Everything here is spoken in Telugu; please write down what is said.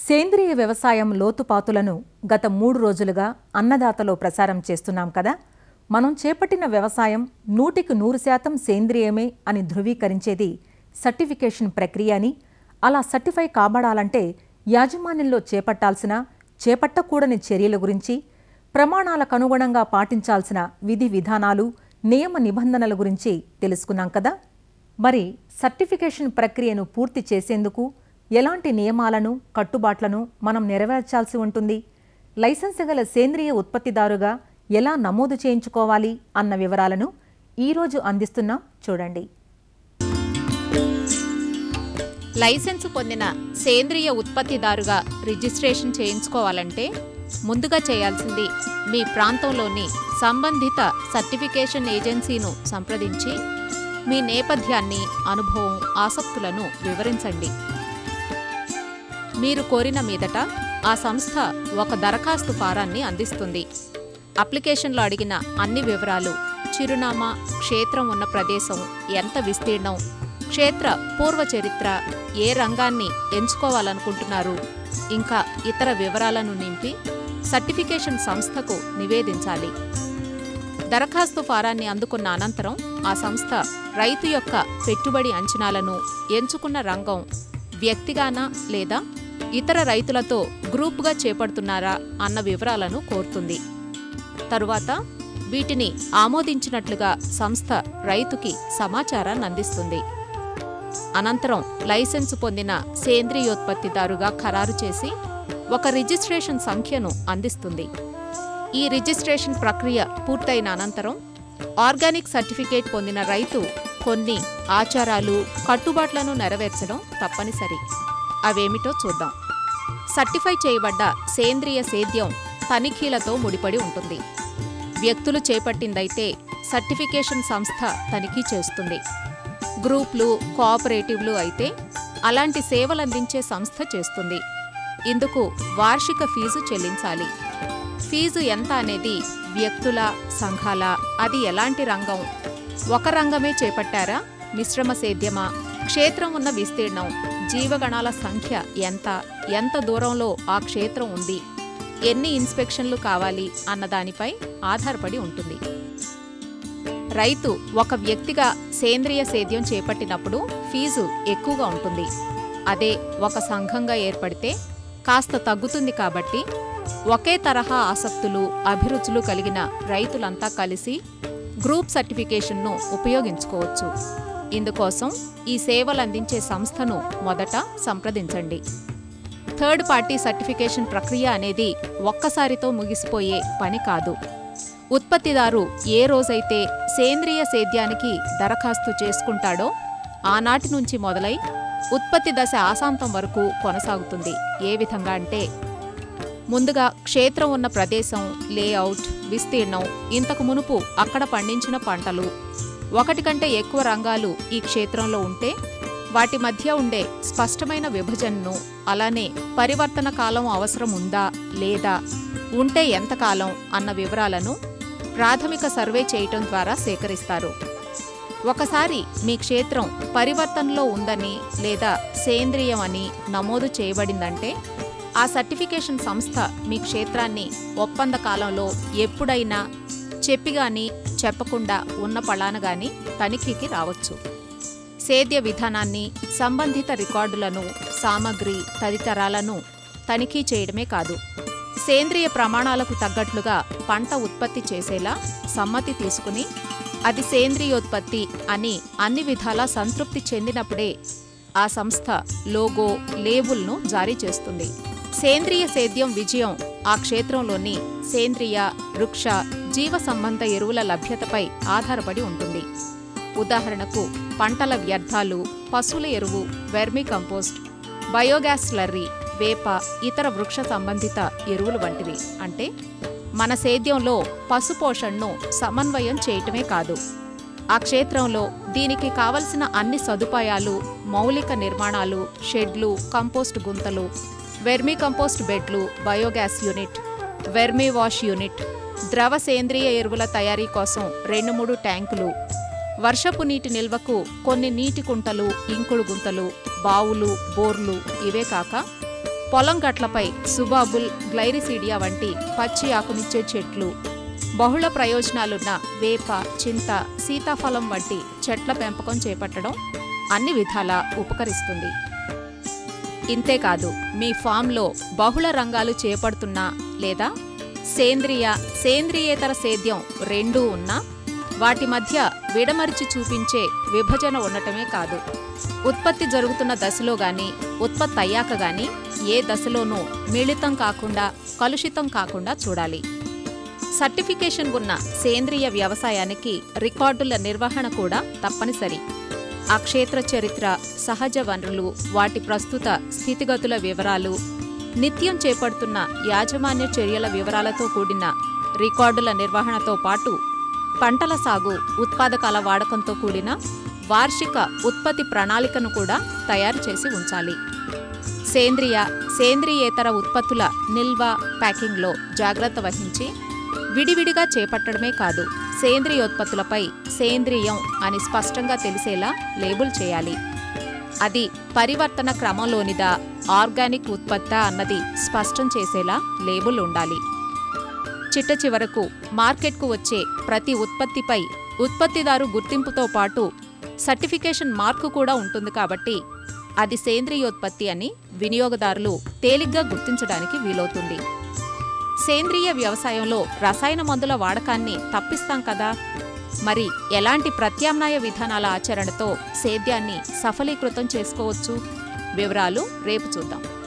సేంద్రియ వ్యవసాయం లోతుపాతులను గత మూడు రోజులుగా అన్నదాతలో ప్రసారం చేస్తున్నాం కదా మనం చేపట్టిన వ్యవసాయం నూటికి నూరు శాతం సేంద్రియమే అని ధృవీకరించేది సర్టిఫికేషన్ ప్రక్రియ అని అలా సర్టిఫై కాబడాలంటే యాజమాన్యంలో చేపట్టాల్సిన చేపట్టకూడని చర్యల గురించి ప్రమాణాలకు అనుగుణంగా పాటించాల్సిన విధి విధానాలు నియమ నిబంధనల గురించి తెలుసుకున్నాం కదా మరి సర్టిఫికేషన్ ప్రక్రియను పూర్తి చేసేందుకు ఎలాంటి నియమాలను కట్టుబాట్లను మనం నెరవేర్చాల్సి ఉంటుంది లైసెన్స్ గల సేంద్రియ ఉత్పత్తిదారుగా ఎలా నమోదు చేయించుకోవాలి అన్న వివరాలను ఈరోజు అందిస్తున్నాం చూడండి లైసెన్సు పొందిన సేంద్రియ ఉత్పత్తిదారుగా రిజిస్ట్రేషన్ చేయించుకోవాలంటే ముందుగా చేయాల్సింది మీ ప్రాంతంలోని సంబంధిత సర్టిఫికేషన్ ఏజెన్సీను సంప్రదించి మీ నేపథ్యాన్ని అనుభవం ఆసక్తులను వివరించండి మీరు కోరిన మీదట ఆ సంస్థ ఒక దరఖాస్తు ఫారాన్ని అందిస్తుంది అప్లికేషన్లో అడిగిన అన్ని వివరాలు చిరునామా క్షేత్రం ఉన్న ప్రదేశం ఎంత విస్తీర్ణం క్షేత్ర పూర్వ చరిత్ర ఏ రంగాన్ని ఎంచుకోవాలనుకుంటున్నారు ఇంకా ఇతర వివరాలను నింపి సర్టిఫికేషన్ సంస్థకు నివేదించాలి దరఖాస్తు ఫారాన్ని అందుకున్న అనంతరం ఆ సంస్థ రైతు యొక్క పెట్టుబడి అంచనాలను ఎంచుకున్న రంగం వ్యక్తిగానా లేదా ఇతర రైతులతో గ్రూపుగా చేపడుతున్నారా అన్న వివరాలను కోరుతుంది తరువాత వీటిని ఆమోదించినట్లుగా సంస్థ రైతుకి సమాచారాన్ని అందిస్తుంది అనంతరం లైసెన్సు పొందిన సేంద్రియోత్పత్తిదారుగా ఖరారు చేసి ఒక రిజిస్ట్రేషన్ సంఖ్యను అందిస్తుంది ఈ రిజిస్ట్రేషన్ ప్రక్రియ పూర్తయిన అనంతరం ఆర్గానిక్ సర్టిఫికేట్ పొందిన రైతు కొన్ని ఆచారాలు కట్టుబాట్లను నెరవేర్చడం తప్పనిసరి అవేమిటో చూద్దాం సర్టిఫై చేయబడ్డ సేంద్రియ సేద్యం తనిఖీలతో ముడిపడి ఉంటుంది వ్యక్తులు చేపట్టిందైతే సర్టిఫికేషన్ సంస్థ తనిఖీ చేస్తుంది గ్రూప్లు కోఆపరేటివ్లు అయితే అలాంటి సేవలందించే సంస్థ చేస్తుంది ఇందుకు వార్షిక ఫీజు చెల్లించాలి ఫీజు ఎంత అనేది వ్యక్తుల సంఘాల అది ఎలాంటి రంగం ఒక రంగమే చేపట్టారా మిశ్రమ సేద్యమా క్షేత్రం ఉన్న విస్తీర్ణం జీవగణాల సంఖ్య ఎంత ఎంత దూరంలో ఆ క్షేత్రం ఉంది ఎన్ని ఇన్స్పెక్షన్లు కావాలి అన్న దానిపై ఆధారపడి ఉంటుంది రైతు ఒక వ్యక్తిగా సేంద్రియ సేద్యం చేపట్టినప్పుడు ఫీజు ఎక్కువగా ఉంటుంది అదే ఒక సంఘంగా ఏర్పడితే కాస్త తగ్గుతుంది కాబట్టి ఒకే తరహా ఆసక్తులు అభిరుచులు కలిగిన రైతులంతా కలిసి గ్రూప్ సర్టిఫికేషన్ను ఉపయోగించుకోవచ్చు ఇందుకోసం ఈ సేవలు అందించే సంస్థను మొదట సంప్రదించండి థర్డ్ పార్టీ సర్టిఫికేషన్ ప్రక్రియ అనేది ఒక్కసారితో ముగిసిపోయే పని కాదు ఉత్పత్తిదారు ఏ రోజైతే సేంద్రియ సేద్యానికి దరఖాస్తు చేసుకుంటాడో ఆనాటి నుంచి మొదలై ఉత్పత్తి దశ ఆశాంతం వరకు కొనసాగుతుంది ఏ విధంగా అంటే ముందుగా క్షేత్రం ఉన్న ప్రదేశం లేఅవుట్ విస్తీర్ణం ఇంతకు మునుపు అక్కడ పండించిన పంటలు ఒకటి కంటే ఎక్కువ రంగాలు ఈ క్షేత్రంలో ఉంటే వాటి మధ్య ఉండే స్పష్టమైన విభజనను అలానే పరివర్తన కాలం అవసరం ఉందా లేదా ఉంటే ఎంతకాలం అన్న వివరాలను ప్రాథమిక సర్వే చేయటం ద్వారా సేకరిస్తారు ఒకసారి మీ క్షేత్రం పరివర్తనలో ఉందని లేదా సేంద్రియం అని నమోదు చేయబడిందంటే ఆ సర్టిఫికేషన్ సంస్థ మీ క్షేత్రాన్ని ఒప్పంద కాలంలో ఎప్పుడైనా చెప్పిగాని చెప్పకుండా ఉన్న పళాన గాని తనిఖీకి రావచ్చు సేద్య విధానాన్ని సంబంధిత రికార్డులను సామగ్రి తదితరాలను తనిఖీ చేయడమే కాదు సేంద్రియ ప్రమాణాలకు తగ్గట్లుగా పంట ఉత్పత్తి చేసేలా సమ్మతి తీసుకుని అది సేంద్రియోత్పత్తి అని అన్ని విధాలా సంతృప్తి చెందినప్పుడే ఆ సంస్థ లోగో లేబుల్ను జారీ చేస్తుంది సేంద్రియ సేద్యం విజయం ఆ క్షేత్రంలోని సేంద్రియ వృక్ష జీవ సంబంధ ఎరువుల లభ్యతపై ఆధారపడి ఉంటుంది ఉదాహరణకు పంటల వ్యర్థాలు పశువుల ఎరువు వెర్మి కంపోస్ట్ బయోగ్యాస్ స్లర్రీ వేప ఇతర వృక్ష సంబంధిత ఎరువులు వంటివి అంటే మన సేద్యంలో పశుపోషణను సమన్వయం చేయటమే కాదు ఆ క్షేత్రంలో దీనికి కావలసిన అన్ని సదుపాయాలు మౌలిక నిర్మాణాలు షెడ్లు కంపోస్ట్ గుంతలు వెర్మీ కంపోస్ట్ బెడ్లు biogas unit vermi wash unit ద్రవ సేంద్రియ ఎరువుల తయారీ కోసం రెండు మూడు ట్యాంకులు వర్షపు నీటి నిల్వకు కొన్ని నీటి కుంటలు ఇంకుడు గుంతలు బావులు బోర్లు ఇవే కాక పొలం గట్లపై సుబాబుల్ గ్లైరిసీడియా వంటి పచ్చి ఆకునిచ్చే చెట్లు బహుళ ప్రయోజనాలున్న వేప చింత సీతాఫలం వంటి చెట్ల పెంపకం చేపట్టడం అన్ని విధాలా ఉపకరిస్తుంది ఇంతేకాదు మీ ఫామ్లో బహుళ రంగాలు చేపడుతున్నా లేదా సేంద్రియ సేంద్రియేతర సేద్యం రెండూ ఉన్నా వాటి మధ్య విడమరిచి చూపించే విభజన ఉండటమే కాదు ఉత్పత్తి జరుగుతున్న దశలో గాని ఉత్పత్తి అయ్యాక గాని ఏ దశలోనూ మిళితం కాకుండా కలుషితం కాకుండా చూడాలి సర్టిఫికేషన్ ఉన్న సేంద్రియ వ్యవసాయానికి రికార్డుల నిర్వహణ కూడా తప్పనిసరి ఆ క్షేత్ర చరిత్ర సహజ వనరులు వాటి ప్రస్తుత స్థితిగతుల వివరాలు నిత్యం చేపడుతున్న యాజమాన్య చర్యల వివరాలతో కూడిన రికార్డుల నిర్వహణతో పాటు పంటల సాగు ఉత్పాదకాల వాడకంతో కూడిన వార్షిక ఉత్పత్తి ప్రణాళికను కూడా తయారు చేసి ఉంచాలి సేంద్రియ సేంద్రియేతర ఉత్పత్తుల నిల్వ ప్యాకింగ్లో జాగ్రత్త వహించి విడివిడిగా చేపట్టడమే కాదు సేంద్రియోత్పత్తులపై సేంద్రియం అని స్పష్టంగా తెలిసేలా లేబుల్ చేయాలి అది పరివర్తన క్రమంలోనిదా ఆర్గానిక్ ఉత్పత్తా అన్నది స్పష్టం చేసేలా లేబుల్ ఉండాలి చిట్ట చివరకు మార్కెట్కు వచ్చే ప్రతి ఉత్పత్తిపై ఉత్పత్తిదారు గుర్తింపుతో పాటు సర్టిఫికేషన్ మార్కు కూడా ఉంటుంది కాబట్టి అది సేంద్రియోత్పత్తి అని వినియోగదారులు తేలిగ్గా గుర్తించడానికి వీలవుతుంది సేంద్రియ వ్యవసాయంలో రసాయన మందుల వాడకాన్ని తప్పిస్తాం కదా మరి ఎలాంటి ప్రత్యామ్నాయ విధానాల ఆచరణతో సేద్యాన్ని సఫలీకృతం చేసుకోవచ్చు వివరాలు రేపు చూద్దాం